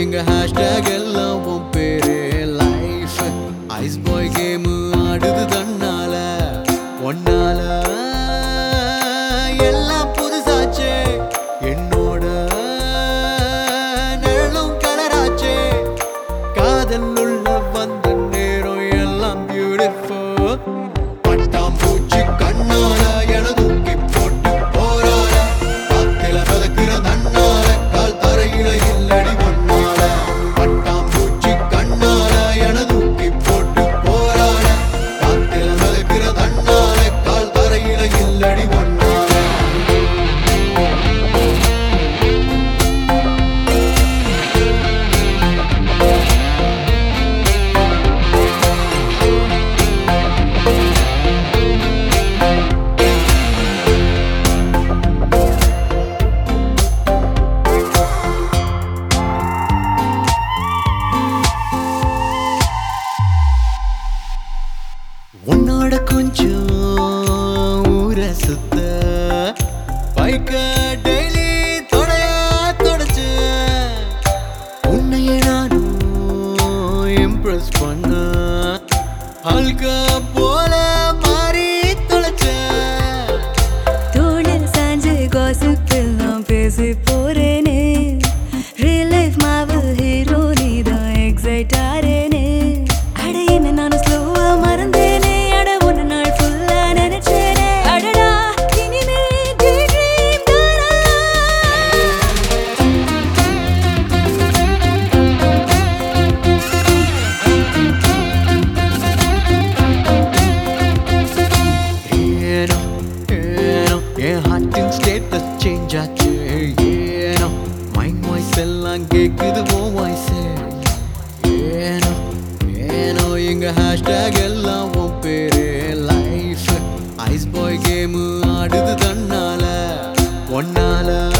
எங்க ஹேஷ்டேக் எல்லாம் உன் பேரு லைஃப் ஐஸ் பாய் கேம் ஆடுது தன்னால ஒன்னால எல்லாம் புதுசாச்சே என்னோட நிழலும் கலராச்சே காதல் உள்ள வந்த நேரம் எல்லாம் பியூட்டிஃபுல் பட்டாம் பூச்சி கண்ணால என தூக்கி போட்டு போறால காத்தில மிதக்கிற தன்னால கால் தரையில இல்லடி ஒன்னால பட்டாம் பூச்சி கண்ணால என தூக்கி போட்டு போறால காத்தில மிதக்கிற தன்னால கால் தரையில இல்லடி ஒன்னால உன்னோட கொஞ்சம் ஊர சுத்த பைக்க டெய்லி தொடையா தொடச்சு உன்னைய நானும் இம்ப்ரெஸ் பண்ண அல்கா போல மாறி தொலைச்சேன் தோளில் சாஞ்சு gossip எல்லாம் பேசி போறேனே Real life மாவு hero நீதான் excite ஆறேனே அட என்ன நானும் slow ஆ மறந்தேனே அட ஒரு நாள் full ஆ நினைச்சேனே அடடா இனிமே daydream தானா ஏனோ ஏனோ என் ஹார்ட்டின் ஸ்டேட்டஸ் சேஞ்ச் ஆச்சு ஏனோ மைண்ட் வாய்ஸ் எல்லாம் கேக்குது ஓ வாய்ஸ் ஏனோ ஏனோ எங்க ஹேஷ்டேக் எல்லாம் உன் பேரு லைஃப் ஐஸ் பாய் கேம் ஆடுது தன்னால ஒன்னால